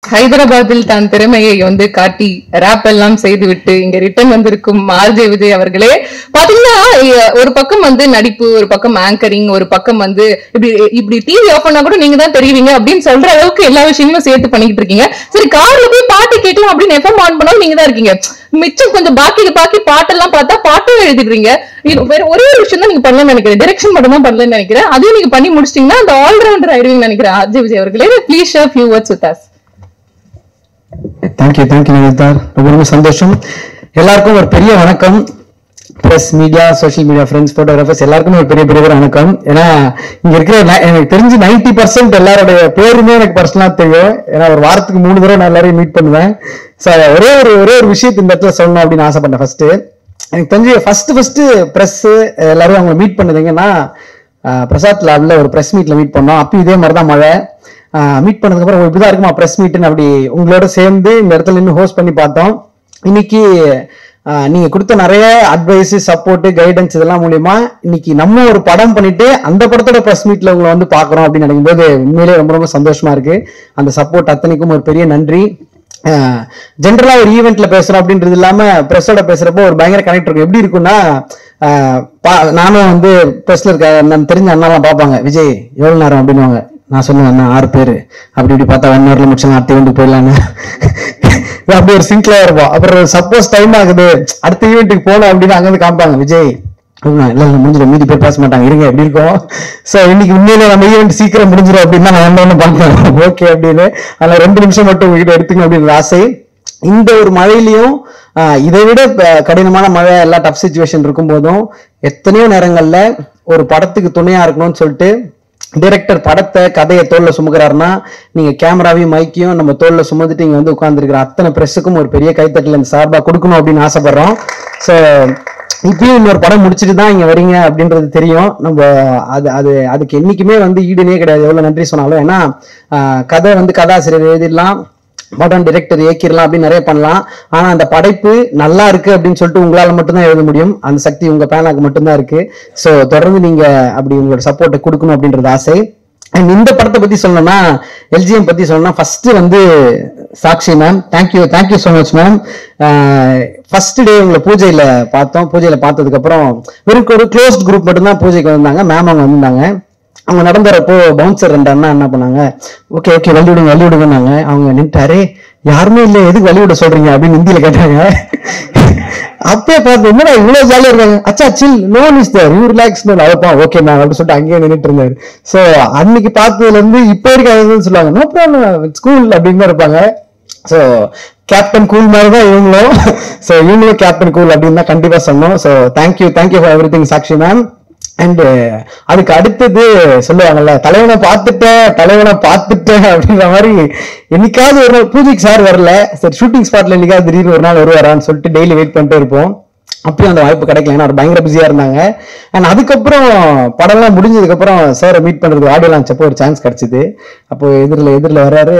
ஹைதராபாத்தில் தான் திறமையை வந்து காட்டி ரேப் எல்லாம் செய்துவிட்டு இங்க ரிட்டர்ன் வந்திருக்கும் ஆர்ஜே விஜய் அவர்களே பாத்தீங்கன்னா இ- ஒரு பக்கம் வந்து நடிப்பு ஒரு பக்கம் ஆங்கரிங் ஒரு பக்கம் வந்து இப்படி இப்படி டிவி ஆஃப் பண்ணா கூட நீங்க தான் தெரியுவீங்க அப்படின்னு சொல்ற அளவுக்கு எல்லா விஷயங்களும் சேர்த்து பண்ணிக்கிட்டு இருக்கீங்க சரி கார்ல போய் பாட்டு கேட்கலாம் அப்படின்னு எஃப்எம் ஆன் பண்ணாலும் நீங்க தான் இருக்கீங்க மிச்சம் கொஞ்சம் பாக்கி பாக்கி பாட்டெல்லாம் பார்த்தா பாட்டும் எழுதிடுறீங்க இது வேற ஒரே ஒரு விஷயம் தான் நீங்க பண்ணலன்னு நினைக்கிறேன் டிரெக்ஷன் மட்டும் தான் பண்ணலன்னு நினைக்கிறேன் அதையும் நீங்க பண்ணி முடிச்சிட்டீங்கன்னா அந்த ஆல்ரவுண்டர் ஆயிடுவீங்கன்னு நினைக்கிறேன் ஆர்ஜே விஜய் அவர்களே please share few words with us thank you thank you நிதித்தார் ரொம்ப ரொம்ப சந்தோஷம் எல்லாருக்கும் ஒரு பெரிய வணக்கம் press media social media friends photographers எல்லாருக்குமே ஒரு பெரிய பெரிய ஒரு வணக்கம் ஏன்னா இங்க இருக்கிற ந- எனக்கு தெரிஞ்சு நைன்டி பர்சன்ட் எல்லாருடைய பேருமே எனக்கு பர்சனலா தெரியும் ஏன்னா ஒரு வாரத்துக்கு மூணு தடவை நான் எல்லாரையும் மீட் பண்ணுவேன் ஸோ ஒரே ஒரு ஒரே ஒரு விஷயத்தை இந்த இடத்துல சொல்லணும் அப்படின்னு ஆசைப்பட்டேன் ஃபர்ஸ்ட் எனக்கு தெரிஞ்சு ஃபர்ஸ்ட் ஃபர்ஸ்ட் பிரஸ் எல்லாரும் அவங்க மீட் பண்ணதுங்கன்னா பிரசாத் லேப்ல ஒரு பிரஸ் மீட்ல மீட் பண்ணோம் அப்பயும் இதே மாதிரி தான் மழை மீட் பண்ணதுக்கு அப்புறம் "ஓ, இப்படிதான் இருக்குமா பிரஸ் மீட்னு அப்படி உங்களோட சேர்ந்து இந்த இடத்துல நின்று ஹோஸ்ட் பண்ணி பார்த்தோம் இன்னைக்கு ஆஹ், நீங்க கொடுத்த நிறைய அட்வைஸ் சப்போர்ட் கைடன்ஸ் இதெல்லாம் மூலியமா இன்னைக்கு நம்ம ஒரு படம் பண்ணிட்டு அந்த படத்தோட பிரஸ் மீட்ல உங்களை வந்து பாக்குறோம் அப்படின்னு நினைக்கும்போது உண்மையிலேயே ரொம்ப ரொம்ப சந்தோஷமா இருக்கு அந்த சப்போர்ட் அத்தனைக்கும் ஒரு பெரிய நன்றி ஜென்ரலா ஒரு ஈவெண்ட்ல பேசுறோம் அப்படின்றது இல்லாம பிரஸோட பேசுறப்போ ஒரு பயங்கர கனெக்ட் இருக்கும் எப்படி இருக்கும்னா ஆஹ் பா- நானும் வந்து பிரஸ்ல இருக்க நம்ம தெரிஞ்ச அண்ணாலாம் பார்ப்பாங்க விஜய் எவ்வளவு நேரம் அப்படின்னுவாங்க நான் சொல்லுவேன் அண்ணா ஆறு பேரு அப்படி இப்படி பார்த்தா ஒன் ஹவர்ல முடிச்சலாம் அடுத்த ஈவெண்ட் போயிடலான்னு அப்படி ஒரு சிங்க்ல இருப்போம் அப்புறம் சப்போஸ் டைம் ஆகுது அடுத்த ஈவெண்ட்டுக்கு போனோம் அப்படின்னு அங்க வந்து காமிப்பாங்க விஜய் அப்படின்னா, இல்ல இல்ல முடிஞ்சிடும் மீதி பேர் பேச மாட்டாங்க இருங்க எப்படி இருக்கும் சோ இன்னைக்கு உண்மையிலே நம்ம ஈவெண்ட் சீக்கிரம் முடிஞ்சிடும் அப்படின்னு நான் என்ன ஒண்ணு பண்ணேன் ஓகே அப்படின்னு அதுல ரெண்டு நிமிஷம் மட்டும் உங்ககிட்ட எடுத்துக்கணும் அப்படின்னு ஆசை இந்த ஒரு மழையிலையும் ஆஹ், இதை விட ப- கடினமான மழை எல்லா டஃப் சுச்சுவேஷன் இருக்கும் போதும் எத்தனையோ நேரங்கள்ல ஒரு படத்துக்கு துணையா இருக்கணும்னு சொல்லிட்டு டைரக்டர் படத்தை கதையை தோல்ல சுமக்கிறாருன்னா நீங்க கேமராவையும் மைக்கையும் நம்ம தோல்ல சுமந்துட்டு இங்க வந்து உட்கார்ந்துருக்கிற அத்தனை பிரஸுக்கும் ஒரு பெரிய கைத்தட்டல் இந்த சார்பா கொடுக்கணும் அப்படின்னு ஆசைப்படுறோம் ஸோ இப்பயும் இன்னொரு படம் முடிச்சுட்டு தான் இங்க வரீங்க அப்படின்றது தெரியும் நம்ம அது அது அதுக்கு என்னைக்குமே வந்து ஈடுனே கிடையாது எவ்வளவு நன்றி சொன்னாலும் ஏன்னா ஆஹ், கதை வந்து கதாசிரியர் எழுதிடலாம் படம் டிரெக்டர் இயக்கிடலாம் அப்படின்னு நிறைய பண்ணலாம் ஆனா அந்த படைப்பு நல்லா இருக்கு அப்படின்னு சொல்லிட்டு உங்களால மட்டும்தான் எழுத முடியும் அந்த சக்தி உங்க பேனாக்கு மட்டும்தான் இருக்கு சோ தொடர்ந்து நீங்க அப்படி உங்களோட சப்போர்ட்டை கொடுக்கணும் அப்படின்றது ஆசை அண்ட் இந்த படத்தை பத்தி சொல்லணும்னா எல்ஜிஎம் பத்தி சொல்லணும்னா ஃபர்ஸ்ட் வந்து Sakshi ma'am thank you thank you so much ma'am first day உங்களை பூஜையில பார்த்தோம் பூஜையில பார்த்ததுக்கு அப்புறம் வெறும் ஒரு க்ளோஸ்ட் குரூப் மட்டும்தான் பூஜைக்கு வந்தாங்க மேம் அவங்க வந்திருந்தாங்க அவங்க நடந்து வரப்போ பவுன்சர் ரெண்டு அண்ணா என்ன பண்ணாங்க ஓகே ஓகே வழி விடுங்க வழி விடுங்கன்னாங்க அவங்க நின்ட்டாரே யாருமே இல்லை எதுக்கு வழி விட சொல்றீங்க அப்படின்னு ஹிந்தியில கேட்டாங்க அப்பயே பார்த்து என்னடா இவ்வளவு ஜாலியா இருக்காங்க அச்சா chill no is there you relax அவப்பா ஓகே மேம் அப்படின்னு சொல்லிட்டு அங்கேயே நின்னுட்டு இருந்தாரு சோ அன்னைக்கு பார்த்ததுல இருந்து இப்ப இருக்க சொல்லுவாங்க நோ ப்ராப்ளம் ஸ்கூல் அப்படின்னு தான் இருப்பாங்க ஸோ கேப்டன் கூல் மாதிரி தான் இவங்களும் ஸோ இவங்களும் கேப்டன் கூல் அப்படின்னு தான் கண்டிப்பா சொன்னோம் so thank you thank you for everything Sakshi ma'am and அதுக்கு அடுத்தது சொல்லுவாங்கல்ல தலைவனை பார்த்துட்டேன் தலைவனை பார்த்துட்டேன் அப்படின்ற மாதிரி என்னைக்காவது ஒரு நாள் பூஜைக்கு சார் வரல சரி ஷூட்டிங் ஸ்பாட்ல என்னைக்காவது திடீர்னு ஒரு நாள் வருவாரான்னு சொல்லிட்டு டெய்லி வெயிட் பண்ணிட்டு இருப்போம் அப்பயும் அந்த வாய்ப்பு கிடைக்கல ஏன்னா அவர் பயங்கர பிஸியா இருந்தாங்க அண்ட் அதுக்கப்புறம் படம்லாம் முடிஞ்சதுக்கு அப்புறம் சாரை மீட் பண்றதுக்கு ஆடியோ லான்ச் அப்போ ஒரு சான்ஸ் கிடைச்சது அப்போ எதிரில் எதிரில் வர்றாரு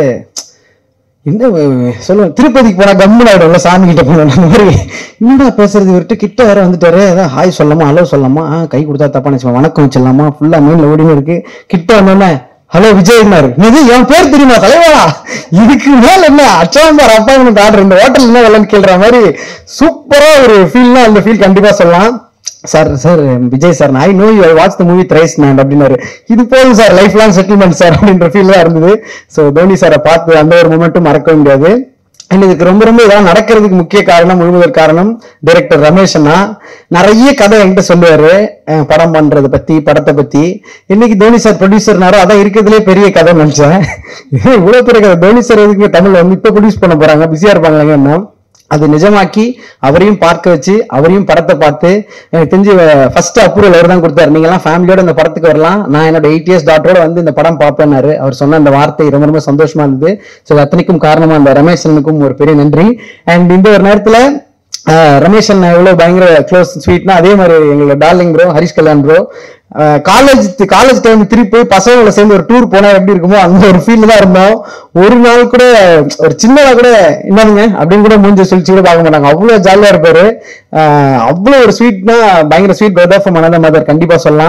என்ன அஹ், சொல்லுவேன் திருப்பதிக்கு போனா கம்முன்னு ஆயிடும்ல சாமி கிட்ட போனோம் அந்த மாதிரி என்னடா பேசுறது இவர்கிட்ட கிட்ட வேற வந்துட்டாரு அதான் ஹாய் சொல்லலாமா ஹலோ சொல்லலாமா ஆ, கை கொடுத்தா தப்பா நினைச்சுமா வணக்கம் வச்சிடலாமா ஃபுல்லா மைண்ட்ல ஓடினு இருக்கு கிட்ட வந்தோடனே ஹலோ விஜய்னாரு இது என் பேர் தெரியுமா தலைவா இதுக்கு மேல என்ன அச்சாம்பார் அப்பாயின்மெண்ட் ஆர்டர் இந்த ஹோட்டல் என்ன வரலன்னு கேள்ற மாதிரி சூப்பரா ஒரு ஃபீல்னா அந்த ஃபீல் கண்டிப்பா சொல்லலாம் sir sir Vijay sir I know you watch the movie thrice man அப்படின்னாரு இது போதும் sir life long settlement sir அப்படின்ற ஃபீல் தான் இருந்தது ஸோ தோனி சாரை பார்த்து அந்த ஒரு மூமெண்ட்டும் மறக்க முடியாது அண்ட் இதுக்கு ரொம்ப ரொம்ப இதெல்லாம் நடக்கிறதுக்கு முக்கிய காரணம் முழுவதற்கு காரணம் டைரக்டர் ரமேஷ் அண்ணா நிறைய கதை என்கிட்ட சொல்லுவாரு அஹ் படம் பண்றதை பத்தி படத்தை பத்தி இன்னைக்கு தோனி சார் ப்ரொடியூசர்னாரோ அதான் இருக்கிறதுலே பெரிய கதை நினைச்சேன் இவ்வளவு பெரிய கதை தோனி சார் எதுக்கு தமிழ்ல வந்து இப்ப ப்ரொடியூஸ் பண்ண போறாங்க பிஸியா இருப்பாங்க என்ன அது நிஜமாக்கி அவரையும் பார்க்க வச்சு அவரையும் படத்தை பார்த்து எனக்கு தெரிஞ்சு ஃபர்ஸ்ட் அப்ரூவல் அவர் தான் கொடுத்தாரு நீங்க எல்லாம் ஃபேமிலியோட இந்த படத்துக்கு வரலாம் நான் என்னோட எயிட் இயர்ஸ் டாட்டரோட வந்து இந்த படம் பார்ப்பேன்னாரு அவர் சொன்ன அந்த வார்த்தை ரொம்ப ரொம்ப சந்தோஷமா இருந்தது ஸோ அத்தனைக்கும் காரணமா அந்த ரமேஷனுக்கும் ஒரு பெரிய நன்றி அண்ட் இந்த ஒரு நேரத்துல ஆஹ் ரமேஷ் அண்ணா எவ்வளவு பயங்கர க்ளோஸ் ஸ்வீட்னா அதே மாதிரி எங்களோட darling bro Harish Kalyan bro college college time திருப்பி போய் பசங்களை சேர்ந்து ஒரு டூர் போனா எப்படி இருக்குமோ அந்த ஒரு ஃபீல் தான் இருந்தோம் ஒரு நாள் கூட ஒரு சின்னதா கூட என்னதுங்க அப்படின்னு கூட மூஞ்சி சொல்லிச்சு கூட பார்க்க மாட்டாங்க அவ்வளவு ஜாலியா இருப்பாரு ஆஹ் அவ்வளவு ஒரு ஸ்வீட்னா பயங்கர sweet brother from another mother கண்டிப்பா சொல்லலாம்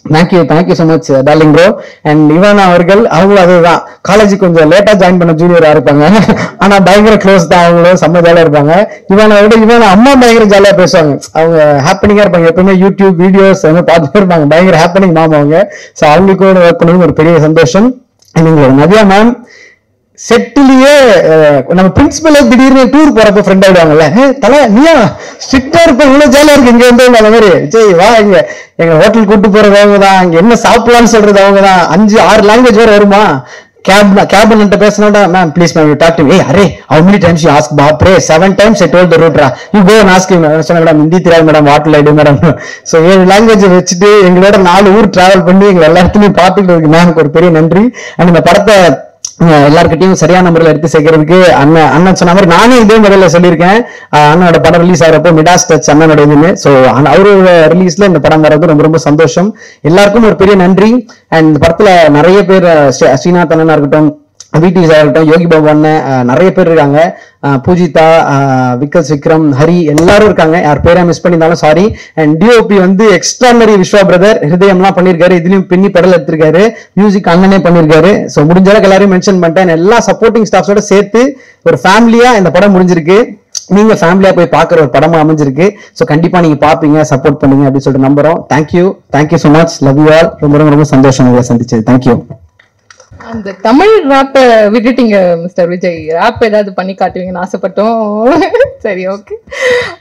thank you thank you so much darling bro and இவன் அவர்கள் அவங்களும் அதுதான் காலேஜ் கொஞ்சம் லேட்டா ஜாயின் பண்ண ஜூனியரா இருப்பாங்க ஆனா பயங்கர க்ளோஸ் தான் அவங்களும் செம்ம ஜாலியா இருப்பாங்க இவனை விட இவன் அம்மா பயங்கர ஜாலியா பேசுவாங்க அவங்க ஹாப்பனிங்கா இருப்பாங்க எப்பவுமே யூடியூப் வீடியோஸ் பார்த்துட்டே இருப்பாங்க பயங்கர ஹாப்பனிங் மாமா அவங்க ஸோ அவங்களுக்கு கூட ஒர்க் பண்ணது ஒரு பெரிய சந்தோஷம் And எங்களோட நதியா மேம் செட்டிலேயே நம்ம பிரின்சிபல் திடீர்னு டூர் போறப்ப ஃப்ரெண்ட் ஆயிடுவாங்கல்ல "ஏ, தல நீயா ஸ்ட்ரிக்டா இருப்ப இவ்வளவு ஜாலியா இருக்கு இங்க வந்து அந்த மாதிரி சரி வா இங்க எங்க ஹோட்டல் கூட்டு போறது அவங்க தான் இங்க என்ன சாப்பிடலாம்னு சொல்றது அவங்க தான் அஞ்சு ஆறு லாங்குவேஜ் வேற வருமா கேப் கேபின் பேசினோட ma'am please ma'am talk to ஏய் அரே how many times you ask பாப்ரே seven times I told the router you go and ask him சொன்ன மேடம் ஹிந்தி தெரியாது மேடம் வாட்டில் ஐடு மேடம் ஸோ ஏழு லாங்குவேஜ் வச்சுட்டு எங்களோட நாலு ஊர் டிராவல் பண்ணி எங்களை எல்லா இடத்துலயும் பார்த்துக்கிட்டு மேம்க்கு ஒரு பெரிய நன்றி அண்ட் இந்த படத்தை அஹ் எல்லார்கிட்டயும் சரியான முறையில் எடுத்து சேர்க்கறதுக்கு அண்ணன் அண்ணன் சொன்ன மாதிரி நானே இதே முறையில சொல்லியிருக்கேன் அஹ் அண்ணனோட படம் ரிலீஸ் ஆகிறப்போ மிடாஸ் டச் அண்ணனோட இதுன்னு ஸோ அவரோட ரிலீஸ்ல இந்த படம் வர்றது ரொம்ப ரொம்ப சந்தோஷம் எல்லாருக்கும் ஒரு பெரிய நன்றி அண்ட் இந்த படத்துல நிறைய பேர் அஹ் ஸ்ரீ- ஸ்ரீநாத் அண்ணனா இருக்கட்டும் விடிஸ் ஆகட்டும் யோகி பாபு அண்ணன் அஹ் நிறைய பேர் இருக்காங்க அஹ் பூஜிதா அஹ் விக்கஸ் விக்ரம் ஹரி எல்லாரும் இருக்காங்க யார் பேரை மிஸ் பண்ணியிருந்தாலும் சாரி அண்ட் டிஓபி வந்து எக்ஸ்ட்ரானரி விஸ்வா பிரதர் ஹிருதயம்லாம் பண்ணியிருக்காரு இதுலயும் பின்னி பெடல் எடுத்திருக்காரு மியூசிக் அண்ணனே பண்ணியிருக்காரு ஸோ முடிஞ்ச அளவுக்கு எல்லாரையும் மென்ஷன் பண்ணிட்டேன் எல்லா சப்போர்ட்டிங் ஸ்டாஃப்ஸோட சேர்த்து ஒரு ஃபேமிலியா இந்த படம் முடிஞ்சிருக்கு நீங்க ஃபேமிலியா போய் பார்க்குற ஒரு படமா அமைஞ்சிருக்கு ஸோ கண்டிப்பா நீங்க பாப்பீங்க சப்போர்ட் பண்ணுங்க அப்படின்னு சொல்லிட்டு நம்புறோம் thank you thank you so much love you all ரொம்ப ரொம்ப ரொம்ப சந்தோஷம் உங்களை சந்திச்சது தேங்க்யூ அந்த தமிழ் ராப்பை விட்டுட்டீங்க மிஸ்டர் விஜய் ராப் ஏதாவது பண்ணி காட்டுவீங்கன்னு ஆசைப்பட்டோம் சரி ஓகே